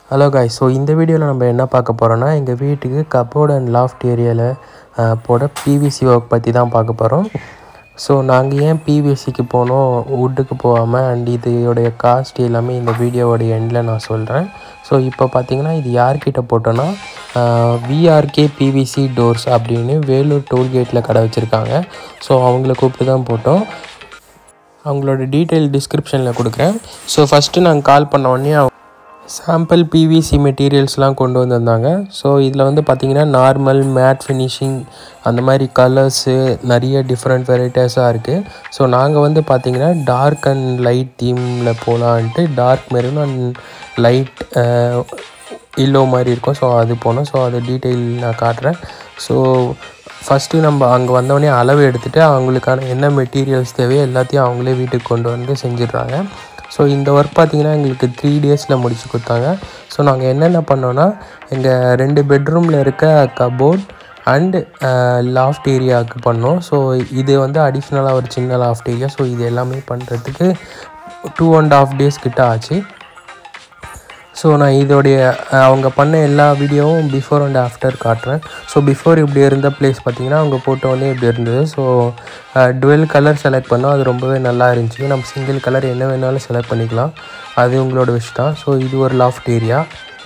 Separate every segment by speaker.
Speaker 1: hello guys so இந்த வீடியோவில் நம்ம என்ன பார்க்க போகிறோன்னா எங்கள் வீட்டுக்கு கப்போர்ட் அண்ட் லாஃப்ட் ஏரியாவில் போட பிவிசி ஒர்க் பற்றி தான் பார்க்க போகிறோம் ஸோ நாங்கள் ஏன் பிவிசிக்கு போனோம் வுட்டுக்கு போகாமல் அண்ட் இதோடைய காஸ்ட் எல்லாமே இந்த வீடியோவோடைய எண்டில் நான் சொல்கிறேன் ஸோ இப்போ பார்த்தீங்கன்னா இது யார்கிட்ட போட்டோன்னா விஆர்கே பிவிசி டோர்ஸ் அப்படின்னு வேலூர் டோல்கேட்டில் கடை வச்சுருக்காங்க ஸோ அவங்கள கூப்பிட்டு தான் போட்டோம் அவங்களோட டீட்டெயில் டிஸ்கிரிப்ஷனில் கொடுக்குறேன் ஸோ ஃபஸ்ட்டு நாங்கள் கால் பண்ண உடனே அவங்க சாம்பிள் பிவிசி மெட்டீரியல்ஸ்லாம் கொண்டு வந்திருந்தாங்க ஸோ இதில் வந்து பார்த்திங்கன்னா நார்மல் மேட் ஃபினிஷிங் அந்த மாதிரி கலர்ஸு நிறைய டிஃப்ரெண்ட் வெரைட்டிஸாக இருக்குது ஸோ நாங்கள் வந்து பார்த்திங்கன்னா டார்க் அண்ட் லைட் தீமில் போகலான்ட்டு dark maroon and light yellow மாதிரி இருக்கும் ஸோ அது போனோம் ஸோ அது டீட்டெயில் நான் காட்டுறேன் ஸோ ஃபஸ்ட்டு நம்ம அங்கே வந்தோடனே அளவு எடுத்துகிட்டு அவங்களுக்கான என்ன மெட்டீரியல்ஸ் தேவையோ எல்லாத்தையும் அவங்களே வீட்டுக்கு கொண்டு வந்து செஞ்சிடுறாங்க ஸோ இந்த ஒர்க் பார்த்திங்கன்னா எங்களுக்கு த்ரீ டேஸில் முடிச்சு கொடுத்தாங்க ஸோ நாங்கள் என்னென்ன பண்ணோன்னா எங்கள் ரெண்டு பெட்ரூமில் இருக்க கபோர்ட் அண்டு லாஃப்ட் ஏரியாவுக்கு பண்ணோம் ஸோ இது வந்து அடிஷ்னலாக ஒரு சின்ன லாஃப்ட் ஏரியா ஸோ இது எல்லாமே பண்ணுறதுக்கு டூ அண்ட் ஆஃப் டேஸ் கிட்ட ஆச்சு ஸோ நான் இதோடைய அவங்க பண்ண எல்லா வீடியோவும் பிஃபோர் அண்ட் ஆஃப்டர் காட்டுறேன் ஸோ பிஃபோர் இப்படி இருந்த பிளேஸ் பார்த்தீங்கன்னா அவங்க போட்டோடனே இப்படி இருந்தது ஸோ டுவெல் கலர் செலக்ட் பண்ணோம் அது ரொம்பவே நல்லா இருந்துச்சு நம்ம சிங்கிள் கலர் என்ன வேணாலும் செலக்ட் பண்ணிக்கலாம் அது உங்களோட விஷ் தான் ஸோ இது ஒரு லாஃப்ட் ஏரியா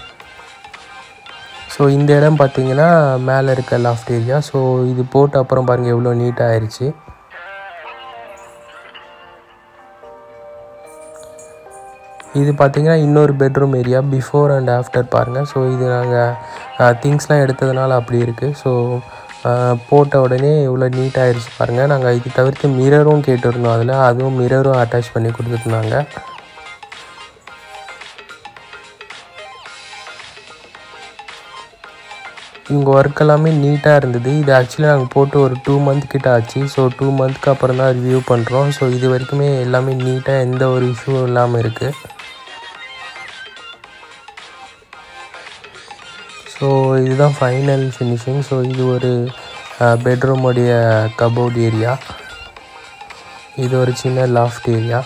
Speaker 1: ஸோ இந்த இடம் பார்த்தீங்கன்னா மேலே இருக்க லாஃப்ட் ஏரியா ஸோ இது போட்ட அப்புறம் பாருங்கள் எவ்வளோ நீட்டாக ஆயிடுச்சு இது பார்த்திங்கன்னா இன்னொரு bedroom area before and after பாருங்கள் ஸோ இது நாங்கள் திங்ஸ்லாம் எடுத்ததுனால அப்படி இருக்குது ஸோ போட்ட உடனே இவ்வளோ நீட்டாகிடுச்சு பாருங்கள் நாங்கள் இது தவிர்த்து மிரரும் கேட்டிருந்தோம் அதில் அதுவும் மிரரும் அட்டாச் பண்ணி கொடுத்துருந்தாங்க இவங்க ஒர்க் எல்லாமே நீட்டாக இருந்தது இது ஆக்சுவலி நாங்கள் போட்டு ஒரு டூ மந்த் கிட்ட ஆச்சு ஸோ டூ மந்த்க்கு அப்புறம் தான் ரிவ்யூ பண்ணுறோம் ஸோ இது வரைக்குமே எல்லாமே நீட்டாக எந்த ஒரு இஷ்யூவும் இல்லாமல் இருக்குது ஸோ இதுதான் ஃபைனல் ஃபினிஷிங் ஸோ இது ஒரு பெட்ரூமுடைய கபோர்ட் ஏரியா இது ஒரு சின்ன லாஃப்ட் ஏரியா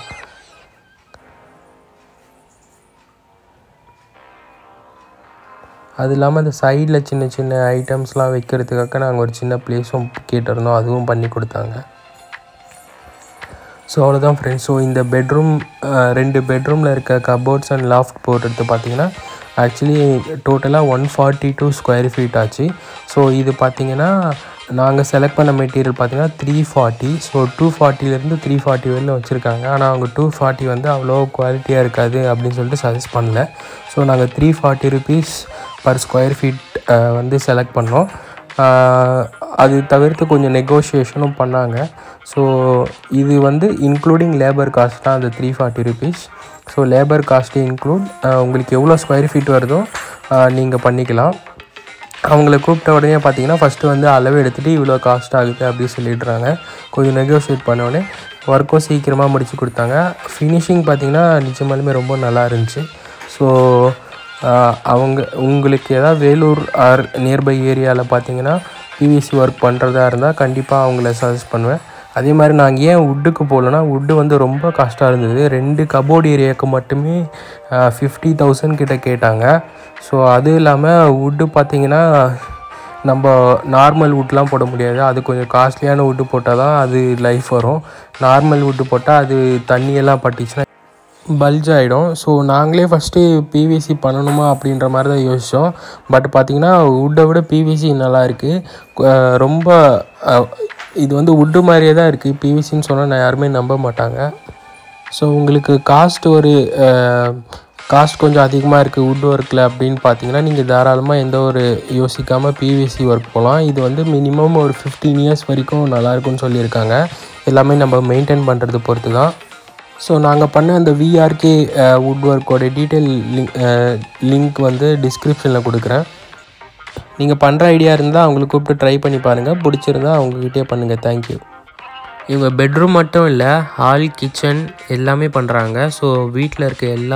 Speaker 1: அது இல்லாமல் அந்த சைடில் சின்ன சின்ன ஐட்டம்ஸ்லாம் வைக்கிறதுக்காக நாங்கள் ஒரு சின்ன ப்ளேஸும் கேட்டிருந்தோம் அதுவும் பண்ணி கொடுத்தாங்க ஸோ அவ்வளோதான் ஃப்ரெண்ட்ஸ் ஸோ இந்த பெட்ரூம் ரெண்டு பெட்ரூமில் இருக்க கபோர்ட்ஸ் அண்ட் லாஃப்ட் போடுறது பார்த்திங்கன்னா ஆக்சுவலி டோட்டலாக one forty two square feet ஆச்சு ஸோ இது பார்த்திங்கன்னா நாங்கள் செலக்ட் பண்ண மெட்டீரியல் பார்த்திங்கன்னா த்ரீ ஃபார்ட்டி ஸோ டூ ஃபார்ட்டிலேருந்து த்ரீ ஃபார்ட்டி வரையிலும் வச்சுருக்காங்க ஆனால் அவங்க டூ ஃபார்ட்டி வந்து அவ்வளோ குவாலிட்டியாக இருக்காது அப்படின்னு சொல்லிட்டு சஜஸ்ட் பண்ணல ஸோ நாங்கள் three forty rupees per square feet வந்து செலக்ட் பண்ணோம் அது தவிர்த்து கொஞ்சம் நெகோஷியேஷனும் பண்ணாங்க ஸோ இது வந்து இன்க்ளூடிங் லேபர் காஸ்ட் தான் அந்த three forty rupees so labour cost include உங்களுக்கு எவ்வளோ ஸ்கொயர் ஃபீட் வருதோ நீங்கள் பண்ணிக்கலாம் அவங்கள கூப்பிட்ட உடனே பார்த்தீங்கன்னா ஃபஸ்ட்டு வந்து அளவு எடுத்துகிட்டு இவ்வளோ காஸ்ட் ஆகுது அப்படின்னு சொல்லிடுறாங்க கொஞ்சம் நெகோஷியேட் பண்ணோடனே ஒர்க்கும் சீக்கிரமாக முடித்து கொடுத்தாங்க ஃபினிஷிங் பார்த்திங்கன்னா நிஜமாலுமே ரொம்ப நல்லா இருந்துச்சு ஸோ அவங்க உங்களுக்கு ஏதாவது வேலூர் ஆர் நியர்பை ஏரியாவில் பார்த்தீங்கன்னா பிவிசி ஒர்க் பண்ணுறதா இருந்தால் கண்டிப்பாக அவங்கள சஜஸ்ட் பண்ணுவேன் அதே மாதிரி நாங்கள் ஏன் வுட்டுக்கு போகலன்னா வுட்டு வந்து ரொம்ப கஷ்டம் இருந்தது ரெண்டு கபோர்டு ஏரியாவுக்கு மட்டுமே ஃபிஃப்டி தௌசண்ட் கிட்ட கேட்டாங்க ஸோ அதுவும் இல்லாமல் வுட்டு பார்த்திங்கன்னா நம்ம நார்மல் வுட்லாம் போட முடியாது அது கொஞ்சம் காஸ்ட்லியான வுட்டு போட்டால் தான் அது லைஃப் வரும் நார்மல் வுட்டு போட்டால் அது தண்ணியெல்லாம் பட்டுச்சுன்னா பல்ஜ் ஆகிடும் ஸோ நாங்களே ஃபஸ்ட்டு பிவிசி பண்ணணுமா அப்படின்ற மாதிரி தான் யோசித்தோம் பட் பார்த்திங்கன்னா வுட்டை விட பிவிசி நல்லா இருக்குது ரொம்ப இது வந்து வுட்டு மாதிரியே தான் இருக்குது பிவிசின்னு சொன்னால் நான் யாருமே நம்ப மாட்டாங்க ஸோ உங்களுக்கு காஸ்ட் ஒரு காஸ்ட் கொஞ்சம் அதிகமாக இருக்குது வுட் ஒர்க்கில் அப்படின்னு பார்த்தீங்கன்னா நீங்கள் தாராளமாக எந்த ஒரு யோசிக்காமல் பிவிசி ஒர்க் போகலாம் இது வந்து மினிமம் ஒரு ஃபிஃப்டீன் இயர்ஸ் வரைக்கும் நல்லாயிருக்குன்னு சொல்லியிருக்காங்க எல்லாமே நம்ம மெயின்டைன் பண்ணுறது பொறுத்து தான் ஸோ நாங்கள் பண்ண அந்த விஆர்கே வுட் ஒர்க்கோட டீட்டெயில் லிங்க் லிங்க் வந்து டிஸ்கிரிப்ஷனில் கொடுக்குறேன் நீங்கள் பண்ணுற ஐடியா இருந்தால் அவங்களுக்கு கூப்பிட்டு ட்ரை பண்ணி பாருங்கள் பிடிச்சிருந்தா அவங்கக்கிட்டே பண்ணுங்கள் தேங்க்யூ இவங்க பெட்ரூம் மட்டும் இல்லை ஹால் கிச்சன் எல்லாமே பண்ணுறாங்க ஸோ வீட்டில் இருக்க எல்லா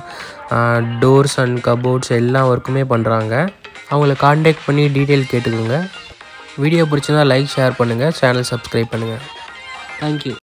Speaker 1: டோர்ஸ் அண்ட் கபோர்ட்ஸ் எல்லா ஒர்க்குமே பண்ணுறாங்க அவங்கள காண்டாக்ட் பண்ணி டீட்டெயில் கேட்டுக்கோங்க வீடியோ பிடிச்சிருந்தா லைக் ஷேர் பண்ணுங்கள் சேனல் சப்ஸ்கிரைப் பண்ணுங்கள் தேங்க்யூ